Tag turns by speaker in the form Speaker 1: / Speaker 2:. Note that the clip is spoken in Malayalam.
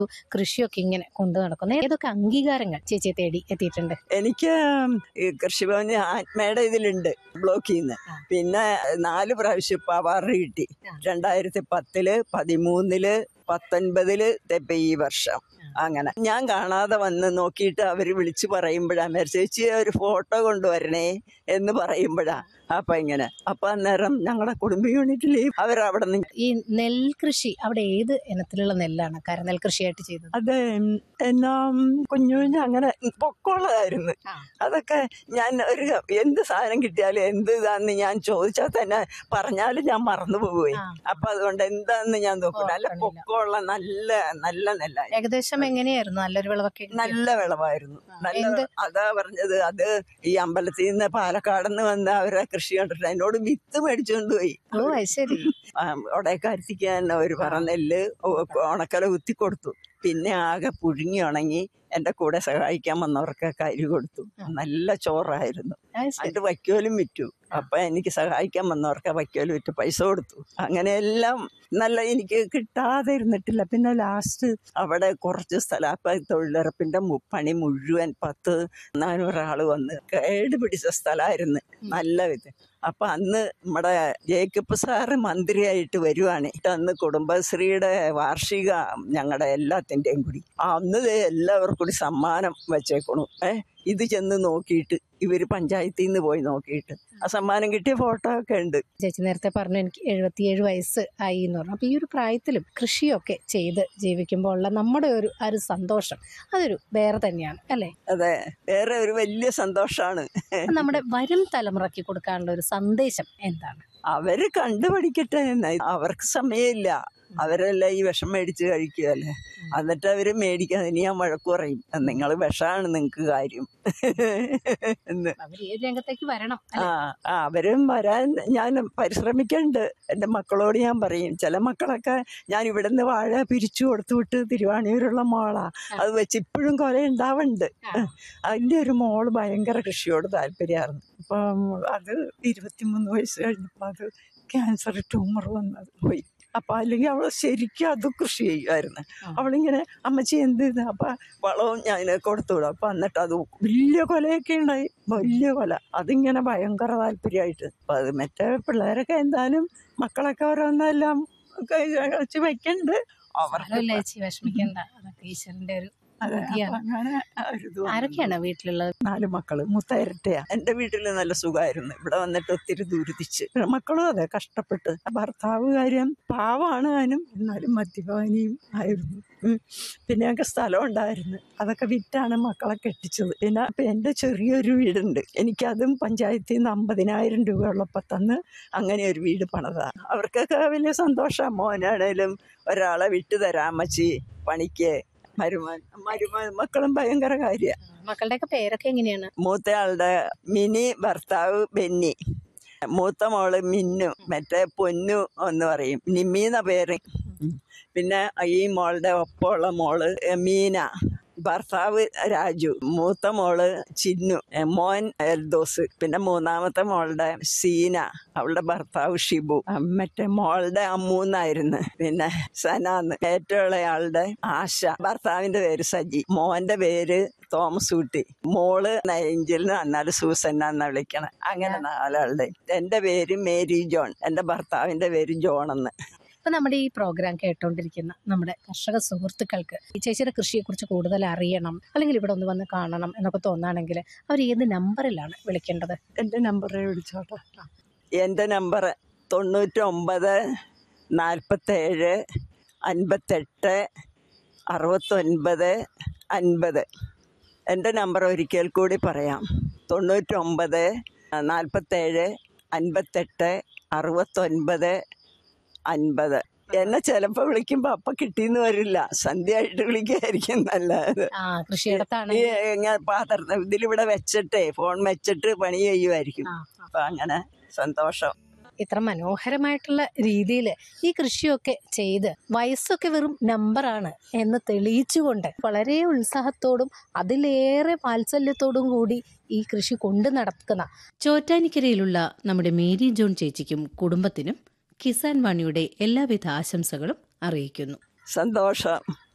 Speaker 1: കൃഷിയൊക്കെ ഇങ്ങനെ കൊണ്ടു നടക്കുന്നു ഏതൊക്കെ അംഗീകാരങ്ങൾ ചേച്ചിയെ തേടി എത്തിയിട്ടുണ്ട്
Speaker 2: എനിക്ക് ഈ കൃഷിഭവന് ആത്മയുടെ ഇതിലുണ്ട് ബ്ലോക്കിൽ നിന്ന്
Speaker 1: ആ.
Speaker 2: പിന്നെ നാല് പ്രാവശ്യം ഇപ്പൊ അവാർഡ് കിട്ടി
Speaker 1: ആ.
Speaker 2: രണ്ടായിരത്തി പത്തില് പതിമൂന്നില് പത്തൊൻപതില് ഇപ്പൊ ഈ വർഷം അങ്ങനെ ഞാൻ കാണാതെ വന്ന് നോക്കിയിട്ട് അവര് വിളിച്ചു പറയുമ്പോഴാ ചേച്ചി ഒരു ഫോട്ടോ കൊണ്ടുവരണേ എന്ന് പറയുമ്പോഴാ അപ്പൊ ഇങ്ങനെ അപ്പൊ അന്നേരം ഞങ്ങളുടെ കുടുംബ യൂണിറ്റിൽ അവരവിടെ നിന്ന്
Speaker 1: ഈ നെൽകൃഷി അവിടെ ഏത് ഇനത്തിലുള്ള നെല്ലാണ് കരനെൽ കൃഷിയായിട്ട് ചെയ്തത്
Speaker 2: അത് എന്നാ കുഞ്ഞു കുഞ്ഞു അങ്ങനെ പൊക്കമുള്ളതായിരുന്നു
Speaker 1: ആ.
Speaker 2: അതൊക്കെ ഞാൻ ഒരു എന്ത് സാധനം കിട്ടിയാലും എന്ത് ഇതാന്ന് ഞാൻ ചോദിച്ചാൽ തന്നെ പറഞ്ഞാലും ഞാൻ മറന്നു പോകുവേ
Speaker 1: ആ.
Speaker 2: അപ്പൊ അതുകൊണ്ട് എന്താന്ന് ഞാൻ നോക്കും നല്ല
Speaker 1: ഓർക്കണില്ല.
Speaker 2: പൊക്കമുള്ള നല്ല നല്ല നെല്ലായി
Speaker 1: ഏകദേശം എങ്ങനെയായിരുന്നു നല്ലൊരു വിളവൊക്കെ കിട്ടിയോ?
Speaker 2: നല്ല വിളവായിരുന്നു
Speaker 1: ആ,
Speaker 2: നല്ല
Speaker 1: എന്ത്?
Speaker 2: അതാ പറഞ്ഞത് അത് ഈ അമ്പലത്തിൽ നിന്ന് പാലക്കാട് നിന്ന് വന്ന് അവരെ കൃഷി കണ്ടിട്ട് എന്നോട് വിത്ത് മേടിച്ചുകൊണ്ട് പോയി
Speaker 1: ഓ അത് ശരി
Speaker 2: ഉടയക്കാരത്തിക്കാൻ ഒരു പറ നെല്ല് ഉണക്കല കുത്തി കൊടുത്തു പിന്നെ ആകെ പുഴുങ്ങി ഉണങ്ങി എന്റെ കൂടെ സഹായിക്കാൻ വന്നവർക്കൊക്കെ അരി കൊടുത്തു നല്ല ചോറായിരുന്നു
Speaker 1: അത് ശരി
Speaker 2: അതിന്റെ വയ്ക്കോലും വിറ്റു അപ്പൊ എനിക്ക് സഹായിക്കാൻ വന്നവർക്ക് വയ്ക്കോലും വിറ്റ് പൈസ കൊടുത്തു അങ്ങനെയെല്ലാം നല്ല എനിക്ക് കിട്ടാതെ ഇരുന്നിട്ടില്ല പിന്നെ ലാസ്റ്റ് അവിടെ കുറച്ച് സ്ഥലം അപ്പൊ തൊഴിലുറപ്പിന്റെ മു- പണി മുഴുവൻ പത്ത് നാനൂറ് ആള് വന്ന് കേട് പിടിച്ച സ്ഥലമായിരുന്നു നല്ല ഇത് അപ്പൊ അന്ന് നമ്മുടെ ജേക്കബ് സാറ് മന്ത്രിയായിട്ട് വരുവാണ് അന്ന് കുടുംബശ്രീയുടെ വാർഷിക ഞങ്ങളുടെ എല്ലാത്തിൻ്റെയും കൂടി അന്ന് ദേ എല്ലാവർക്കും കൂടി സമ്മാനം വെച്ചേക്കണു ഏ ഇത് ചെന്ന് നോക്കിയിട്ട് ഇവര് പഞ്ചായത്തിൽ നിന്ന് പോയി നോക്കിയിട്ട് ആ സമ്മാനം കിട്ടിയ ഫോട്ടോ ഒക്കെ ഉണ്ട്
Speaker 1: ചേച്ചി നേരത്തെ പറഞ്ഞു എനിക്ക് എഴുപത്തിയേഴ് വയസ്സ് ആയി എന്ന് പറഞ്ഞു അപ്പൊ ഈ ഒരു പ്രായത്തിലും കൃഷിയൊക്കെ ചെയ്ത് ജീവിക്കുമ്പോൾ ഉള്ള നമ്മുടെ ഒരു ആ ഒരു സന്തോഷം അതൊരു വേറെ തന്നെയാണ് അല്ലെ
Speaker 2: അതെ വേറെ ഒരു വലിയ സന്തോഷമാണ്
Speaker 1: അപ്പൊ നമ്മുടെ വരും തലമുറയ്ക്ക് കൊടുക്കാനുള്ള ഒരു സന്ദേശം എന്താണ്
Speaker 2: അവര് കണ്ടുപഠിക്കട്ടെ എന്ന് അവർക്ക് സമയമില്ല അവരെല്ലാം ഈ വിഷം മേടിച്ച് കഴിക്കുകയല്ലേ എന്നിട്ട് അവര് മേടിക്കാൻ ഇനി ഞാൻ വഴക്ക് പറയും നിങ്ങൾ വിഷമാണ് നിങ്ങൾക്ക് കാര്യം എന്ന്
Speaker 1: അവർ ഈ ഒരു രംഗത്തേക്ക് വരണം
Speaker 2: ആ ആ, അവരും വരാൻ ഞാൻ പരിശ്രമിക്കുന്നുണ്ട് എൻ്റെ മക്കളോട് ഞാൻ പറയും ചില മക്കളൊക്കെ ഞാൻ ഇവിടുന്ന് വാഴ പിരിച്ചു കൊടുത്തു വിട്ട് തിരുവാണിയൂരുള്ള മോളാ അത് വെച്ച് ഇപ്പോഴും കൊല ഉണ്ടാവുന്നുണ്ട്
Speaker 1: ആ.
Speaker 2: അതിൻ്റെ ഒരു മോള് ഭയങ്കര കൃഷിയോട് താല്പര്യമായിരുന്നു അപ്പം അത് ഇരുപത്തിമൂന്ന് വയസ്സ് കഴിഞ്ഞപ്പോൾ അത് ക്യാൻസർ ട്യൂമർ വന്നത് പോയി അപ്പൊ അല്ലെങ്കിൽ അവൾ ശരിക്കും അത് കൃഷി ചെയ്യുമായിരുന്നു
Speaker 1: ആ.
Speaker 2: അവളിങ്ങനെ അമ്മച്ചി എന്ത് ഇത് അപ്പൊ വളവും ഞാൻ കൊടുത്തു വിടും അപ്പൊ എന്നിട്ട് അത് വലിയ കൊലയൊക്കെ ഉണ്ടായി വലിയ കൊല അതിങ്ങനെ ഭയങ്കര താല്പര്യമായിട്ട് അപ്പൊ അത് മറ്റേ പിള്ളേരൊക്കെ എന്തായാലും മക്കളൊക്കെ ഓരോന്നെല്ലാം കഴിച്ച് വെക്കണ്ട് അവർക്ക്
Speaker 1: സാരമില്ല ചേച്ചി വിഷമിക്കണ്ട അതൊക്കെ ഈശ്വരന്റെ ഒരു
Speaker 2: അതെ,
Speaker 1: ബുദ്ധിയാണ്.
Speaker 2: അപ്പൊ അങ്ങനെ ഒരു ഇത് വന്നു.
Speaker 1: ആരൊക്കെയാണ് വീട്ടിലുള്ളത്
Speaker 2: നാല് മക്കള് മൂത്ത ഇരട്ടയാ എന്റെ വീട്ടിൽ നല്ല സുഖമായിരുന്നു ഇവിടെ വന്നിട്ട് ഒത്തിരി ദുരിതിച്ച് മക്കളും അതെ കഷ്ടപ്പെട്ട് ഭർത്താവ് കാര്യം പാവാണ് താനും എന്നാലും മദ്യപാനിയും ആയിരുന്നു ഉം. പിന്നെ ഞങ്ങൾക്ക് സ്ഥലം ഉണ്ടായിരുന്നു അതൊക്കെ വിറ്റാണ് മക്കളെ കെട്ടിച്ചത് പിന്നെ ഇപ്പൊ എന്റെ ചെറിയൊരു വീടുണ്ട് എനിക്കതും പഞ്ചായത്തിൽ നിന്ന് അമ്പതിനായിരം രൂപ ഉള്ളപ്പോൾ തന്ന് അങ്ങനെ ഒരു വീട് പണിതാ അവർക്കൊക്കെ വലിയ സന്തോഷം മോനാണേലും ഒരാളെ വിട്ടു തരാം അമ്മച്ചി പണിക്ക് മരുമോൻ മരുമോൻ മക്കളും ഭയങ്കര കാര്യമാണ്
Speaker 1: മക്കളുടെയൊക്കെ പേരൊക്കെ എങ്ങനെയാണ്
Speaker 2: മൂത്തയാളുടെ മിനി ഭർത്താവ് ബെന്നി മൂത്ത മോള് മിന്നു മറ്റേ പൊന്നു എന്ന് പറയും നിമ്മി എന്ന പേര് പിന്നെ ഈ മോളുടെ ഒപ്പമുള്ള മോള് മീന ഭർത്താവ് രാജു മൂത്ത മോള് ചിന്നു എ, മോൻ എൽദോസ് പിന്നെ മൂന്നാമത്തെ മോളുടെ സീന അവളുടെ ഭർത്താവ് ഷിബു ആ, മറ്റേ മോളുടെ അമ്മൂന്നായിരുന്നു പിന്നെ സനാന്ന് ഏറ്റവും ഇളയാളുടെ ആശ ഭർത്താവിന്റെ പേര് സജി മോന്റെ പേര് തോമസ് ഊട്ടി മോള് നയഞ്ചിലിന് എന്നാലും സൂസന്ന എന്നാ വിളിക്കണം അങ്ങനെ നാലാളുടെ എന്റെ പേര് മേരി ജോൺ എന്റെ ഭർത്താവിന്റെ പേര് ജോൺ എന്ന്
Speaker 1: ഇപ്പൊ നമ്മുടെ ഈ പ്രോഗ്രാം കേട്ടോണ്ടിരിക്കുന്ന നമ്മുടെ കർഷക സുഹൃത്തുക്കൾക്ക് ഈ ചേച്ചിയുടെ കൃഷിയെ കുറിച്ച് കൂടുതൽ അറിയണം അല്ലെങ്കിൽ ഇവിടെ ഒന്ന് വന്ന് കാണണം എന്നൊക്കെ തോന്നുകയാണെങ്കിൽ അവർ ഏത് നമ്പറിലാണ് വിളിക്കേണ്ടത്
Speaker 2: എന്റെ നമ്പർ വിളിച്ചോട്ടെ എന്റെ നമ്പർ തൊണ്ണൂറ്റൊമ്പത് നാൽപ്പത്തേഴ് അൻപത്തെട്ട് അറുപത്തൊൻപത് അൻപത് എൻ്റെ നമ്പർ ഒരിക്കൽ കൂടി പറയാം തൊണ്ണൂറ്റൊമ്പത് നാൽപ്പത്തേഴ് അൻപത്തെട്ട് അറുപത്തൊൻപത് അൻപത് എന്നെ ചിലപ്പോൾ വിളിക്കുമ്പോൾ അപ്പം കിട്ടിയെന്ന് വരില്ല സന്ധ്യയായിട്ട് വിളിക്കുകയായിരിക്കും നല്ലത്
Speaker 1: ആ കൃഷിയിടത്താണ്
Speaker 2: ഈ ഞാൻ പാത്രം ഇതിലിവിടെ വെച്ചിട്ടേ ഫോൺ വെച്ചിട്ട് പണി ചെയ്യുമായിരിക്കും
Speaker 1: ആ, ആ.
Speaker 2: അപ്പൊ അങ്ങനെ സന്തോഷം
Speaker 1: ഇത്ര മനോഹരമായിട്ടുള്ള രീതിയിൽ ഈ കൃഷിയൊക്കെ ചെയ്ത് വയസ്സൊക്കെ വെറും നമ്പറാണ് എന്ന് തെളിയിച്ചുകൊണ്ട് വളരെ ഉത്സാഹത്തോടും അതിലേറെ വാത്സല്യത്തോടും കൂടി ഈ കൃഷി കൊണ്ടു നടക്കുന്ന
Speaker 3: ചോറ്റാനിക്കരയിലുള്ള നമ്മുടെ മേരി ജോൺ ചേച്ചിക്കും കുടുംബത്തിനും കിസാൻ വാണിയുടെ എല്ലാവിധ ആശംസകളും അറിയിക്കുന്നു
Speaker 2: സന്തോഷം